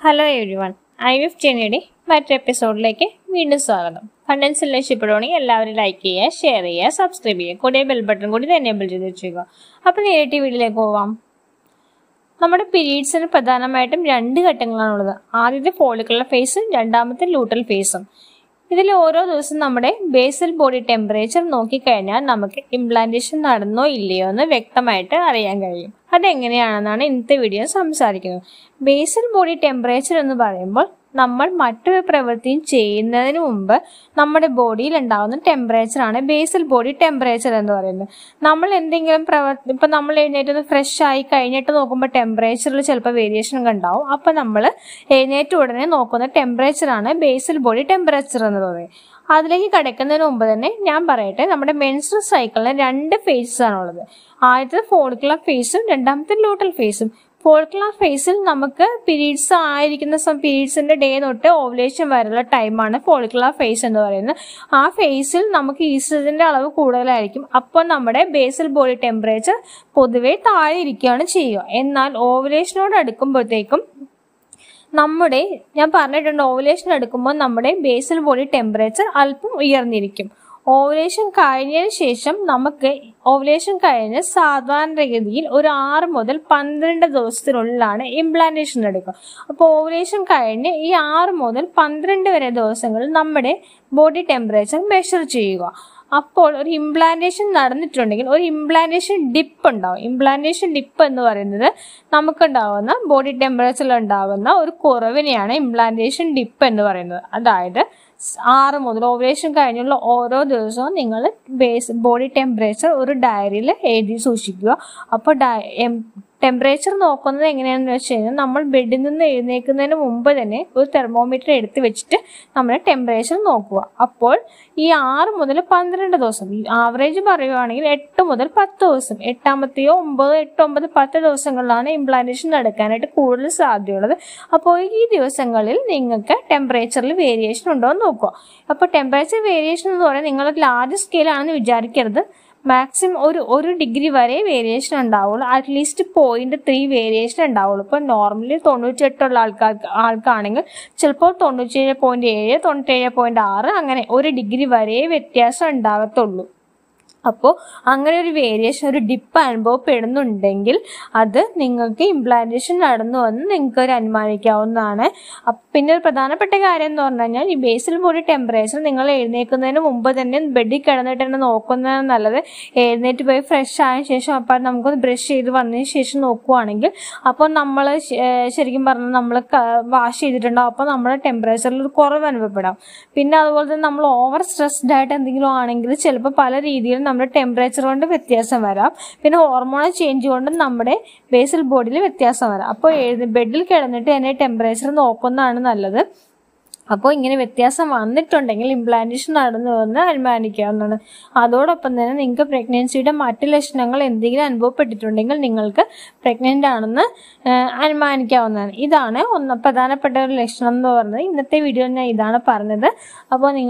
hello everyone I വിഫ് ചെന്നിയുടെ മറ്റൊരു എപ്പിസോഡിലേക്ക് വീണ്ടും സ്വാഗതം കണ്ടൻസ് എല്ലാം ഇഷ്ടപ്പെടുവാണെങ്കിൽ എല്ലാവരും ലൈക്ക് ചെയ്യുക ഷെയർ ചെയ്യുക സബ്സ്ക്രൈബ് ചെയ്യുക കൂടിയ ബെൽ ബട്ടൺ കൂടി എനേബിൾ ചെയ്ത് വെച്ചേക്കുക അപ്പോൾ നേരിട്ട് വീട്ടിലേക്ക് പോവാം നമ്മുടെ പീരീഡ്സിന് പ്രധാനമായിട്ടും രണ്ട് ഘട്ടങ്ങളാണുള്ളത് ആദ്യത്തെ ഫോളിക്കുലർ ഫേസും രണ്ടാമത്തെ ലൂട്ടൽ ഫേസും ഇതിൽ ഓരോ ദിവസം നമ്മുടെ ബേസൽ ബോഡി ടെമ്പറേച്ചർ നോക്കിക്കഴിഞ്ഞാൽ നമുക്ക് ഇംപ്ലാന്റേഷൻ നടന്നോ ഇല്ലയോ എന്ന് വ്യക്തമായിട്ട് അറിയാൻ കഴിയും അതെങ്ങനെയാണെന്നാണ് ഇന്നത്തെ വീഡിയോ സംസാരിക്കുന്നത് ബേസൽ ബോഡി ടെമ്പറേച്ചർ എന്ന് പറയുമ്പോൾ നമ്മൾ മറ്റൊരു പ്രവൃത്തിയും ചെയ്യുന്നതിന് മുമ്പ് നമ്മുടെ ബോഡിയിൽ ഉണ്ടാകുന്ന ടെമ്പറേച്ചർ ആണ് ബേസൽ ബോഡി ടെമ്പറേച്ചർ എന്ന് പറയുന്നത് നമ്മൾ എന്തെങ്കിലും പ്രവർത്തി ഇപ്പം നമ്മൾ എഴുന്നേറ്റ് ഫ്രഷ് ആയി കഴിഞ്ഞിട്ട് നോക്കുമ്പോൾ ടെമ്പറേച്ചറിൽ ചിലപ്പോൾ വേരിയേഷൻ ഒക്കെ ഉണ്ടാവും അപ്പം നമ്മൾ എഴുന്നേറ്റ് ഉടനെ നോക്കുന്ന ടെമ്പറേച്ചർ ആണ് ബേസൽ ബോഡി ടെമ്പറേച്ചർ എന്ന് പറയുന്നത് അതിലേക്ക് കിടക്കുന്നതിന് മുമ്പ് തന്നെ ഞാൻ പറയട്ടെ നമ്മുടെ മെൻസ്ട്രൽ സൈക്കിളിന് രണ്ട് ഫേസസ് ആണുള്ളത് ആദ്യത്തെ ഫോളിക്കുലർ ഫേസും രണ്ടാമത്തെ ലൂട്ടൽ ഫേസും ഫോളിക്കുലർ ഫേസിൽ നമുക്ക് പീരീഡ്സ് ആയിരിക്കുന്ന സം പീരീഡ്സിന്റെ ഡേ തൊട്ട് ഓവുലേഷൻ വരെയുള്ള ടൈമാണ് ഫോളിക്കുലർ ഫേസ് എന്ന് പറയുന്നത് ആ ഫേസിൽ നമുക്ക് ഈസ്ട്രജന്റെ അളവ് കൂടുതലായിരിക്കും അപ്പോൾ നമ്മുടെ ബേസൽ ബോഡി ടെമ്പറേച്ചർ പൊതുവെ താഴെ ഇരിക്കുകയാണ് ചെയ്യുക എന്നാൽ ഓവുലേഷനോട് അടുക്കുമ്പോഴത്തേക്കും നമ്മുടെ ഞാൻ പറഞ്ഞിട്ടുണ്ട് ഓവുലേഷൻ എടുക്കുമ്പോൾ നമ്മുടെ ബേസൽ ബോഡി ടെമ്പറേച്ചർ അല്പം ഉയർന്നിരിക്കും ഓവുലേഷൻ കഴിഞ്ഞതിന് ശേഷം നമുക്ക് ഓവുലേഷൻ കഴിഞ്ഞ് സാധാരണഗതിയിൽ ഒരു ആറ് മുതൽ പന്ത്രണ്ട് ദിവസത്തിനുള്ളിലാണ് ഇംപ്ലാന്റേഷൻ എടുക്കുക അപ്പോൾ ഓവുലേഷൻ കഴിഞ്ഞ് ഈ ആറ് മുതൽ പന്ത്രണ്ട് വരെ ദിവസങ്ങളിൽ നമ്മുടെ ബോഡി ടെമ്പറേച്ചർ മെഷർ ചെയ്യുക അപ്പോൾ ഒരു ഇംപ്ലാന്റേഷൻ നടന്നിട്ടുണ്ടെങ്കിൽ ഒരു ഇംപ്ലാന്റേഷൻ ഡിപ്പ് ഉണ്ടാവും ഇംപ്ലാന്റേഷൻ ഡിപ്പ് എന്ന് പറയുന്നത് നമുക്കുണ്ടാവുന്ന ബോഡി ടെമ്പറേച്ചറിൽ ഉണ്ടാകുന്ന ഒരു കുറവിനെയാണ് ഇംപ്ലാന്റേഷൻ ഡിപ്പ് എന്ന് പറയുന്നത് അതായത് ആറ് മുതൽ ഓവറേഷൻ കഴിഞ്ഞുള്ള ഓരോ ദിവസവും നിങ്ങൾ ബേസ് ബോഡി ടെമ്പറേച്ചർ ഒരു ഡയറിയിൽ എഴുതി സൂക്ഷിക്കുക അപ്പോൾ ടെമ്പറേച്ചർ നോക്കുന്നത് എങ്ങനെയാണെന്ന് വെച്ച് കഴിഞ്ഞാൽ നമ്മൾ ബെഡിൽ നിന്ന് എഴുന്നേൽക്കുന്നതിന് മുമ്പ് തന്നെ ഒരു തെർമോമീറ്റർ എടുത്ത് വെച്ചിട്ട് നമ്മൾ ടെമ്പറേച്ചർ നോക്കുക അപ്പോൾ ഈ ആറ് മുതൽ പന്ത്രണ്ട് ദിവസം ആവറേജ് പറയുവാണെങ്കിൽ എട്ട് മുതൽ പത്ത് ദിവസം എട്ടാമത്തെയോ ഒമ്പത് എട്ട് ഒമ്പത് പത്ത് ദിവസങ്ങളിലാണ് ഇംപ്ലാന്റേഷൻ നടക്കാനായിട്ട് കൂടുതൽ സാധ്യതയുള്ളത് അപ്പോൾ ഈ ദിവസങ്ങളിൽ നിങ്ങൾക്ക് ടെമ്പറേച്ചറിൽ വേരിയേഷൻ ഉണ്ടോ എന്ന് നോക്കുക അപ്പോൾ ടെമ്പറേച്ചർ വേരിയേഷൻ എന്ന് പറയുന്നത് നിങ്ങൾ ലാർജ് സ്കെയിലാണെന്ന് വിചാരിക്കരുത് മാക്സിമം ഒരു ഒരു ഡിഗ്രി വരെ വേരിയേഷൻ ഉണ്ടാവുള്ളൂ അറ്റ്ലീസ്റ്റ് പോയിന്റ് ത്രീ വേരിയേഷൻ ഉണ്ടാവുള്ളൂ ഇപ്പോൾ നോർമലി തൊണ്ണൂറ്റെട്ടുള്ള ആൾക്കാർക്ക് ആൾക്കാണെങ്കിൽ ചിലപ്പോൾ തൊണ്ണൂറ്റേഴ് പോയിന്റ് ഏഴ് തൊണ്ണൂറ്റേഴ് പോയിന്റ് ആറ് അങ്ങനെ ഒരു ഡിഗ്രി വരെ വ്യത്യാസം ഉണ്ടാകത്തുള്ളൂ അപ്പോൾ അങ്ങനെ ഒരു വേരിയേഷൻ ഒരു ഡിപ്പ് അനുഭവപ്പെടുന്നുണ്ടെങ്കിൽ അത് നിങ്ങൾക്ക് ഇംപ്ലാന്റേഷൻ നടന്നു എന്ന് നിങ്ങൾക്ക് ഒരു അനുമാനിക്കാവുന്നതാണ് പിന്നെ ഒരു പ്രധാനപ്പെട്ട കാര്യം എന്ന് പറഞ്ഞു കഴിഞ്ഞാൽ ഈ ബേസിൽ ബോഡി ടെമ്പറേച്ചർ നിങ്ങൾ എഴുന്നേൽക്കുന്നതിന് മുമ്പ് തന്നെ ബെഡിൽ കിടന്നിട്ട് തന്നെ നോക്കുന്നതാണ് നല്ലത് എഴുന്നേറ്റ് പോയി ഫ്രഷ് ആയ ശേഷം അപ്പം നമുക്കൊന്ന് ബ്രഷ് ചെയ്ത് വന്നതിന് ശേഷം നോക്കുവാണെങ്കിൽ അപ്പോൾ നമ്മൾ ശരിക്കും പറഞ്ഞാൽ നമ്മൾ വാഷ് ചെയ്തിട്ടുണ്ടാവും അപ്പോൾ നമ്മുടെ ടെമ്പറേച്ചറിൽ ഒരു കുറവ് അനുഭവപ്പെടാം പിന്നെ അതുപോലെ തന്നെ നമ്മൾ ഓവർ സ്ട്രെസ്ഡ് ആയിട്ട് എന്തെങ്കിലും ആണെങ്കിൽ ചിലപ്പോൾ പല രീതിയിലും നമ്മുടെ ടെമ്പറേച്ചർ കൊണ്ട് വ്യത്യാസം വരാം പിന്നെ ഹോർമോണൽ ചേഞ്ച് കൊണ്ട് നമ്മുടെ ബേസൽ ബോഡിയിൽ വ്യത്യാസം വരാം അപ്പോൾ ബെഡിൽ കിടന്നിട്ട് തന്നെ ടെമ്പറേച്ചർ നോക്കുന്നതാണ് നല്ലത് അപ്പോൾ ഇങ്ങനെ വ്യത്യാസം വന്നിട്ടുണ്ടെങ്കിൽ ഇംപ്ലാന്റേഷൻ നടന്നു എന്ന് അനുമാനിക്കാവുന്നതാണ് അതോടൊപ്പം തന്നെ നിങ്ങൾക്ക് പ്രഗ്നൻസിയുടെ മറ്റ് ലക്ഷണങ്ങൾ എന്തെങ്കിലും അനുഭവപ്പെട്ടിട്ടുണ്ടെങ്കിൽ നിങ്ങൾക്ക് പ്രഗ്നൻ്റ് ആണെന്ന് അനുമാനിക്കാവുന്നതാണ് ഇതാണ് ഒന്ന് പ്രധാനപ്പെട്ട ഒരു ലക്ഷണം എന്ന് പറയുന്നത് ഇന്നത്തെ വീഡിയോ ഞാൻ ഇതാണ് പറഞ്ഞത് അപ്പോൾ നിങ്ങൾ